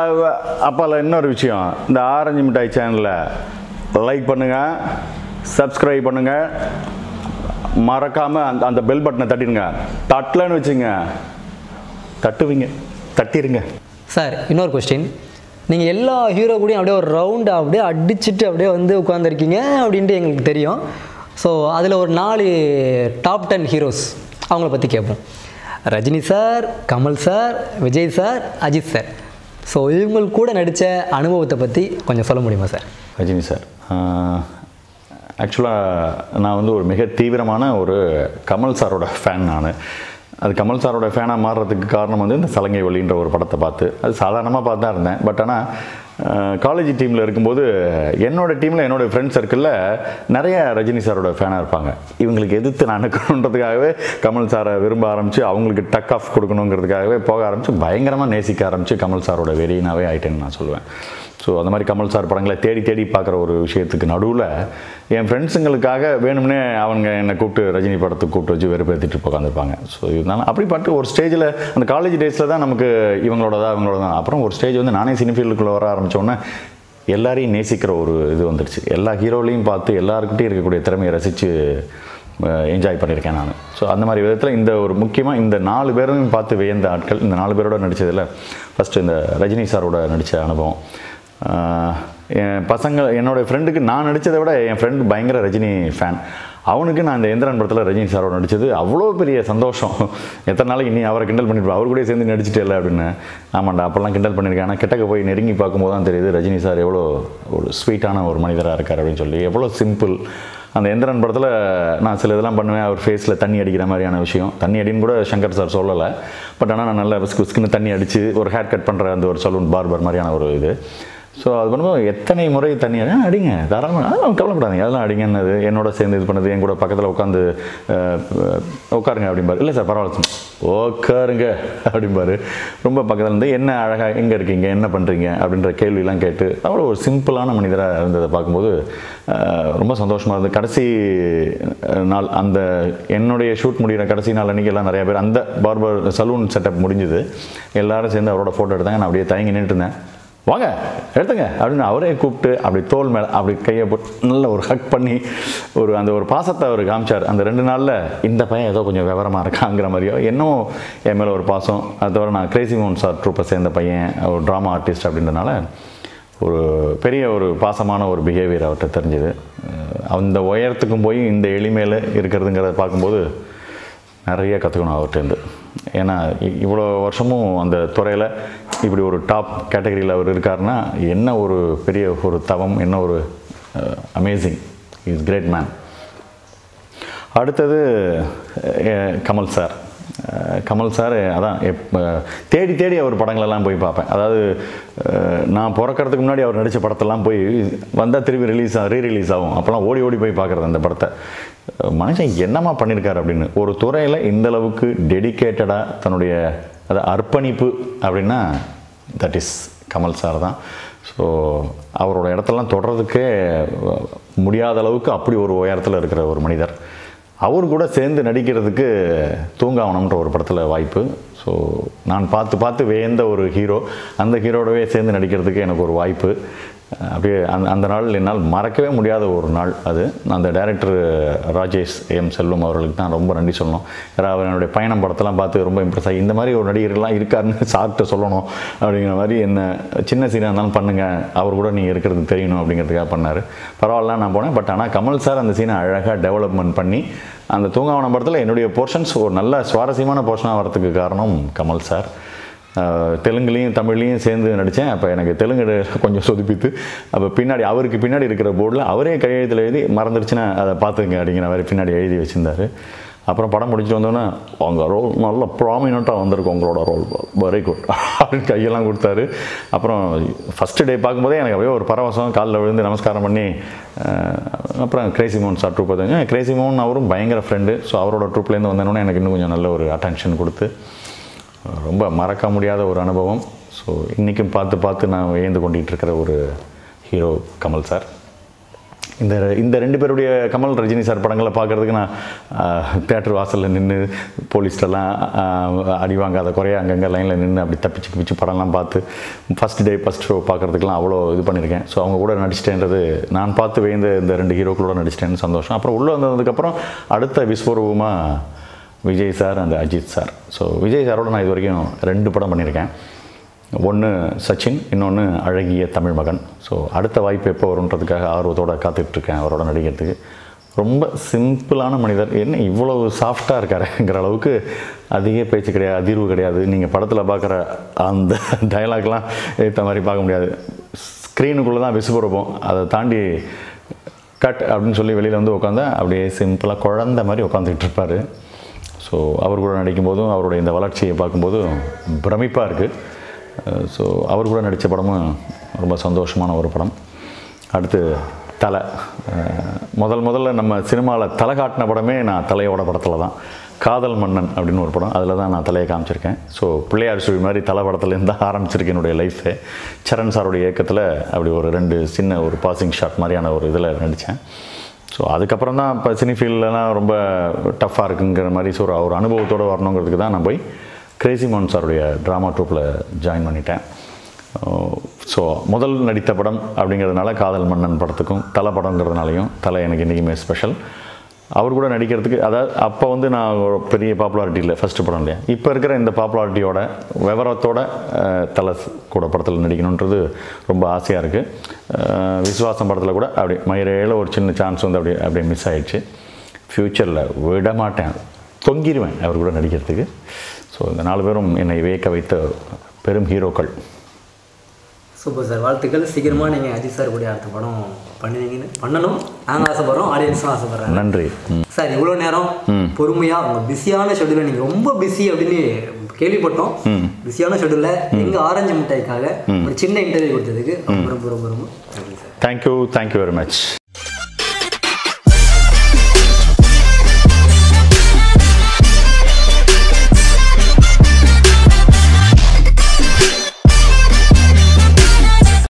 அப்பால இன்னொரு விஷயம் இந்த ஆரஞ்சு மிட்டாய் சேனலை லைக் பண்ணுங்கள் சப்ஸ்கிரைப் பண்ணுங்கள் மறக்காமல் அந்த அந்த பெல் பட்டனை தட்டிடுங்க தட்டலன்னு வச்சுங்க தட்டுவீங்க தட்டிடுங்க சார் இன்னொரு கொஸ்டின் நீங்கள் எல்லா ஹீரோ கூடயும் அப்படியே ஒரு ரவுண்டு அப்படியே அடிச்சுட்டு அப்படியே வந்து உட்காந்துருக்கீங்க அப்படின்ட்டு எங்களுக்கு தெரியும் ஸோ அதில் ஒரு நாலு டாப் டென் ஹீரோஸ் அவங்கள பற்றி கேட்போம் Rajini sir Kamal sir Vijay sir Ajith sir so இவங்க கூட நடித்த அனுபவத்தை பற்றி கொஞ்சம் சொல்ல முடியுமா சார் ரஜினி சார் ஆக்சுவலாக நான் வந்து ஒரு மிக தீவிரமான ஒரு கமல் சாரோட ஃபேன் நான் அது கமல் சாரோட ஃபேனாக மாறுறதுக்கு காரணம் வந்து இந்த சலங்கை ஒளின்ற ஒரு படத்தை பார்த்து அது சாதாரணமாக பார்த்து தான் இருந்தேன் பட் ஆனால் காலேஜ் டீமில் இருக்கும்போது என்னோட டீமில் என்னோட ஃப்ரெண்ட் சர்க்கிளில் நிறைய ரஜினி சாரோட ஃபேனாக இருப்பாங்க இவங்களுக்கு எதிர்த்து நான் நிற்கணுன்றதுக்காகவே கமல் சாரை விரும்ப ஆரம்பித்து அவங்களுக்கு டக் ஆஃப் கொடுக்கணுங்கிறதுக்காகவே போக ஆரம்பித்து பயங்கரமாக நேசிக்க ஆரம்பித்து கமல் சாரோட வெறியினாவே ஆயிட்டேன்னு நான் சொல்லுவேன் ஸோ அந்த மாதிரி கமல் சார் படங்களை தேடி தேடி பார்க்குற ஒரு விஷயத்துக்கு நடுவில் என் ஃப்ரெண்ட்ஸுங்களுக்காக வேணும்னே அவங்க என்னை கூப்பிட்டு ரஜினி படத்துக்கு கூப்பிட்டு வச்சு வெறுப்பேற்றிட்டு உட்காந்துருப்பாங்க ஸோ இதனால அப்படி பார்த்து ஒரு ஸ்டேஜில் அந்த காலேஜ் டேஸில் தான் நமக்கு இவங்களோட தான் இவங்களோட தான் அப்புறம் ஒரு ஸ்டேஜ் வந்து நானே சினி ஃபீல்டுக்குள்ளே வர ஆரம்பித்தோன்னே எல்லாரையும் நேசிக்கிற ஒரு இது வந்துடுச்சு எல்லா ஹீரோலையும் பார்த்து எல்லாருக்கிட்டையும் இருக்கக்கூடிய திறமையை ரசித்து என்ஜாய் பண்ணியிருக்கேன் நான் ஸோ அந்த மாதிரி விதத்தில் இந்த ஒரு முக்கியமாக இந்த நாலு பேரும் பார்த்து வியந்த ஆட்கள் இந்த நாலு பேரோட நடித்ததில் ஃபஸ்ட்டு இந்த ரஜினி சாரோட நடித்த அனுபவம் ஆஹ் என் பசங்க என்னோடய ஃப்ரெண்டுக்கு நான் நடித்ததை விட என் ஃப்ரெண்டு பயங்கர ரஜினி ஃபேன் அவனுக்கு நான் இந்த எந்திரன் படத்தில் ரஜினி சாரோட நடித்தது அவ்வளோ பெரிய சந்தோஷம் எத்தனை நாளைக்கு நீ அவரை கிண்டல் பண்ணிருப்பா அவர் கூட சேர்ந்து நடிச்சிட்டே இல்லை அப்படின்னு ஆமாண்டா அப்போல்லாம் கிண்டல் பண்ணியிருக்கேன் ஆனால் கிட்டக்க போய் நெருங்கி பார்க்கும்போது தான் தெரியுது ரஜினி சார் எவ்வளோ ஒரு ஸ்வீட்டான ஒரு மனிதராக இருக்கார் அப்படின்னு சொல்லி எவ்வளோ சிம்பிள் அந்த எந்திரன் படத்தில் நான் சில இதெல்லாம் பண்ணுவேன் அவர் ஃபேஸில் தண்ணி அடிக்கிற மாதிரியான விஷயம் தண்ணி அடின்னு கூட சங்கர் சார் சொல்லலை பட் ஆனால் நான் நல்லா விஸ்கு விஸ்குன்னு தண்ணி அடித்து ஒரு ஹேர் கட் பண்ணுற அந்த ஒரு சலூன் பார்பர் மாதிரியான ஒரு இது ஸோ அது பண்ணும்போது எத்தனை முறை தண்ணி அடி- ஆ, அடிங்க தாராளமாக அதெல்லாம் கவலைப்படாதீங்க அதெல்லாம் அடிங்கன்னது என்னோட சேர்ந்து இது பண்ணது என் கூட பக்கத்தில் உட்காந்து உட்காருங்க அப்படிம்பாரு இல்லை சார் பரவாயில்ல உட்காருங்க அப்படிம்பாரு ரொம்ப பக்கத்தில் இருந்து என்ன அழகாக எங்கே இருக்கீங்க என்ன பண்ணுறீங்க அப்படின்ற கேள்வியெல்லாம் கேட்டு அவ்வளோ ஒரு சிம்பிளான மனிதராக இருந்ததை பார்க்கும்போது அஹ், ரொம்ப சந்தோஷமாக இருந்தது கடைசி அஹ், நாள் அந்த என்னுடைய ஷூட் முடிகிற கடைசி நாள் அன்றைக்கி எல்லாம் நிறைய பேர் அந்த பார்பர் சலூன் செட்டப் முடிஞ்சுது எல்லாரும் சேர்ந்து அவரோட ஃபோட்டோ எடுத்தாங்க நான் அப்படியே தயங்கி நின்றுட்டு இருந்தேன் வாங்க எடுத்துங்க அப்படின்னு அவரே கூப்பிட்டு அப்படி தோல் மேலே அப்படி கையை போட்டு நல்ல ஒரு ஹக் பண்ணி ஒரு அந்த ஒரு பாசத்தை அவர் காமிச்சார் அந்த ரெண்டு நாளில் இந்த பையன் ஏதோ கொஞ்சம் விவரமாக இருக்காங்கிற மாதிரியோ என்னமோ என் மேலே ஒரு பாசம் அது தவிர நான் கிரேசி மோகன் சார் ட்ரூப்பை சேர்ந்த பையன் ஒரு ட்ராமா ஆர்டிஸ்ட் அப்படின்றனால ஒரு பெரிய ஒரு பாசமான ஒரு பிஹேவியர் அவர்கிட்ட தெரிஞ்சுது அஹ் அந்த உயரத்துக்கும் போய் இந்த எளிமையில் இருக்கிறதுங்கிறத பார்க்கும்போது நிறைய கற்றுக்கணும் அவர்கிட்டருந்து ஏன்னா இ- இவ்வளோ வருஷமும் அந்த துறையில் இப்படி ஒரு டாப் கேட்டகரியில் அவர் இருக்காருன்னா என்ன ஒரு பெரிய ஒரு தவம் என்ன ஒரு அமேசிங் இஸ் கிரேட் மேன் அடுத்தது ah, Kamal sir ah, Kamal sir அதான் எப் தேடி தேடி அவர் படங்களெல்லாம் போய் பார்ப்பேன் அதாவது அஹ், நான் பிறக்கறதுக்கு முன்னாடி அவர் நடித்த படத்தெல்லாம் போய் வந்தால் திரும்பி ரிலீஸ் ஆகும் ரீ ரிலீஸ் ஆகும் அப்போல்லாம் ஓடி ஓடி போய் பார்க்குறது அந்த படத்தை அஹ், மனுஷன் என்னம்மா பண்ணியிருக்காரு அப்படின்னு ஒரு துறையில் இந்த அளவுக்கு டெடிக்கேட்டடாக தன்னுடைய அது அர்ப்பணிப்பு அப்படின்னா தட் இஸ் கமல் சார் தான் ஸோ அவரோட இடத்தெல்லாம் தொடர்றதுக்கே அஹ், முடியாத அளவுக்கு அப்படி ஒரு உயரத்தில் இருக்கிற ஒரு மனிதர் அவர் கூட சேர்ந்து நடிக்கிறதுக்கு தூங்காவனம்ன்ற ஒரு படத்தில் வாய்ப்பு ஸோ நான் பார்த்து பார்த்து வேந்த ஒரு ஹீரோ அந்த ஹீரோடவே சேர்ந்து நடிக்கிறதுக்கு எனக்கு ஒரு வாய்ப்பு அஹ் அப்படியே அந்த அந்த நாள் என்னால் மறக்கவே முடியாத ஒரு நாள் அது அந்த டைரக்டர் ராஜேஷ் எம் செல்வம் அவர்களுக்கு தான் ரொம்ப நன்றி சொல்லணும் ஏன்னா அவர் என்னுடைய பயணம் படத்தெல்லாம் பார்த்து ரொம்ப இம்ப்ரெஸ் ஆகி இந்த மாதிரி ஒரு நடிகர்லாம் இருக்காருன்னு சார்கிட்ட சொல்லணும் அப்படிங்கிற மாதிரி என்ன சின்ன சீனாக இருந்தாலும் பண்ணுங்கள் அவர் கூட நீங்கள் இருக்கிறது தெரியணும் அப்படிங்கிறதுக்காக பண்ணார் பரவாயில்ல நான் போனேன் பட் ஆனால் கமல் சார் அந்த சீனை அழகாக டெவலப்மெண்ட் பண்ணி அந்த தூங்காவனம் படத்தில் என்னுடைய போர்ஷன்ஸ் ஒரு நல்ல சுவாரஸ்யமான போர்ஷனாக வரதுக்கு காரணம் கமல் சார் ஆஹ் தெலுங்குலேயும் தமிழ்லேயும் சேர்ந்து நடித்தேன் அப்போ எனக்கு தெலுங்கு கொஞ்சம் சொதுப்பித்து அப்போ பின்னாடி அவருக்கு பின்னாடி இருக்கிற போர்டில் அவரே கையெழுத்தில் எழுதி மறந்துடுச்சுன்னா அதை பார்த்துங்க அப்படிங்கிற மாதிரி பின்னாடி எழுதி வச்சுருந்தாரு அப்புறம் படம் முடிச்சுட்டு வந்தோன்னே உங்கள் ரோல் நல்ல ப்ராமினண்ட்டாக வந்திருக்கு உங்களோட ரோல் வெரி குட் அப்படின்னு கையெல்லாம் கொடுத்தாரு அப்புறம் ஃபஸ்ட்டு டே பார்க்கும்போதே எனக்கு அப்படியே ஒரு பரவசம் காலில் விழுந்து நமஸ்காரம் பண்ணி ஆஹ் அப்புறம் கிரேசி மோகன் சார் ட்ரூப் பார்த்தாங்க கிரேசி மோகன் அவரும் பயங்கர ஃப்ரெண்டு ஸோ அவரோட ட்ரூப்லேருந்து வந்தோன்னே எனக்கு இன்னும் கொஞ்சம் நல்ல ஒரு அட்டென்ஷன் கொடுத்து ரொம்ப மறக்க முடியாத ஒரு அனுபவம் ஸோ இன்றைக்கும் பார்த்து பார்த்து நான் வியந்து கொண்டிட்டு இருக்கிற ஒரு ஹீரோ கமல் சார் இந்த இந்த ரெண்டு பேருடைய கமல் ரஜினி சார் படங்களை பார்க்குறதுக்கு நான் தேட்டர் வாசலில் நின்று போலீஸ்டெல்லாம் அடி வாங்காத குறைய அங்கங்கே லைனில் நின்று அப்படி தப்பிச்சு பிச்சு படம்லாம் பார்த்து ஃபஸ்ட் டே ஃபஸ்ட் ஷோ பார்க்குறதுக்குலாம் அவ்வளோ இது பண்ணியிருக்கேன் ஸோ அவங்க கூட நடிச்சிட்டேன்றது நான் பார்த்து வேந்த இந்த ரெண்டு ஹீரோக்களோட நடிச்சிட்டேன்னு சந்தோஷம் அப்புறம் உள்ளே வந்ததுக்கப்புறம் அடுத்த விஸ்வரூபமாக விஜய் சார் அந்த அஜித் சார் ஸோ விஜய் சாரோட நான் இது வரைக்கும் ரெண்டு படம் பண்ணியிருக்கேன் ஒன்று சச்சின் இன்னொன்று அழகிய தமிழ் மகன் ஸோ அடுத்த வாய்ப்பு எப்போ வருன்றதுக்காக ஆர்வத்தோடு காத்துட்ருக்கேன் அவரோட நடிக்கிறதுக்கு ரொம்ப சிம்பிளான மனிதர் என்ன இவ்வளவு சாஃப்டாக இருக்காருங்கிற அளவுக்கு அதிக பேச்சு கிடையாது அதிர்வு கிடையாது நீங்கள் படத்தில் பார்க்குற அந்த டயலாக்லாம் ஏற்ற மாதிரி பார்க்க முடியாது ஸ்க்ரீனுக்குள்ளே தான் விசுபுறப்போம் அதை தாண்டி கட் அப்படின்னு சொல்லி வெளியில் வந்து உட்காந்தா அப்படியே சிம்பிளாக குழந்த மாதிரி உட்காந்துக்கிட்டு இருப்பார் ஸோ அவர் கூட நடிக்கும்போதும் அவருடைய இந்த வளர்ச்சியை பார்க்கும்போதும் பிரமிப்பாக இருக்குது ஸோ அவர் கூட நடித்த படமும் ரொம்ப சந்தோஷமான ஒரு படம் அடுத்து தலை அஹ், முதல் முதல்ல நம்ம சினிமாவில் தலை காட்டின படமே நான் தலையோட படத்தில் தான் காதல் மன்னன் அப்படின்னு ஒரு படம் அதில் தான் நான் தலையை காமிச்சிருக்கேன் ஸோ பிள்ளையார் சுழி மாதிரி தலை படத்துலேருந்து தான் ஆரம்பிச்சிருக்கேன் என்னுடைய லைஃபு சரண் சாருடைய இயக்கத்தில் அப்படி ஒரு ரெண்டு சின்ன ஒரு பாசிங் ஷாட் மாதிரியான ஒரு இதில் நடித்தேன் ஸோ அதுக்கப்புறம் தான் இப்போ சினி ஃபீல்ட்லலாம் ரொம்ப டஃப்பாக இருக்குங்கிற மாதிரி ஸோ ஒரு அனுபவத்தோடு வரணுங்கிறதுக்கு தான் நான் போய் கிரேசி மோகன் சாருடைய ட்ராமா ட்ரூப்பில் ஜாயின் பண்ணிட்டேன் ஸோ முதல் நடித்த படம் அப்படிங்கிறதுனால காதல் மன்னன் படத்துக்கும் தலை படங்கிறதுனாலையும் தலை எனக்கு என்றைக்குமே ஸ்பெஷல் அவர் கூட நடிக்கிறதுக்கு அதாவது அப்போ வந்து நான் ஒரு பெரிய பாப்புலாரிட்டி இல்லை ஃபஸ்ட்டு படம் இல்லையா இப்போ இருக்கிற இந்த பாப்புலாரிட்டியோட விவரத்தோட அஹ், தலை கூட படத்தில் நடிக்கணுன்றது ரொம்ப ஆசையாக இருக்குது விசுவாசம் படத்தில் கூட அப்படி மயிரேல ஒரு சின்ன சான்ஸ் வந்து அப்படியே அப்படியே மிஸ் ஆயிடுச்சு ஃப்யூச்சரில் விட மாட்டேன் தொங்கிடுவேன் அவர் கூட நடிக்கிறதுக்கு ஸோ இந்த நாலு பேரும் என்னை வியக்க வைத்த பெரும் ஹீரோக்கள் சூப்பர் சார் வாழ்த்துக்கள் சீக்கிரமாக நீங்கள் அஜித் சார் கூட அடுத்த படம் பண்ணுவீங்கன்னு பண்ணணும் நாங்கள் ஆசைப்படுறோம் ஆடியன்ஸும் ஆசைப்படுறாங்க நன்றி ம் சார் இவ்வளோ நேரம் பொறுமையாக உங்கள் பிஸியான ஷெடியூலில் நீங்கள் ரொம்ப பிஸி அப்படின்னு கேள்விப்பட்டோம் பிஸியான ஷெடியூலில் எங்கள் ஆரஞ்சு மிட்டாய்க்காக ஒரு சின்ன இன்டர்வியூ கொடுத்ததுக்கு ரொம்ப ரொம்ப ரொம்ப ரொம்ப நன்றி sir thank you thank you very much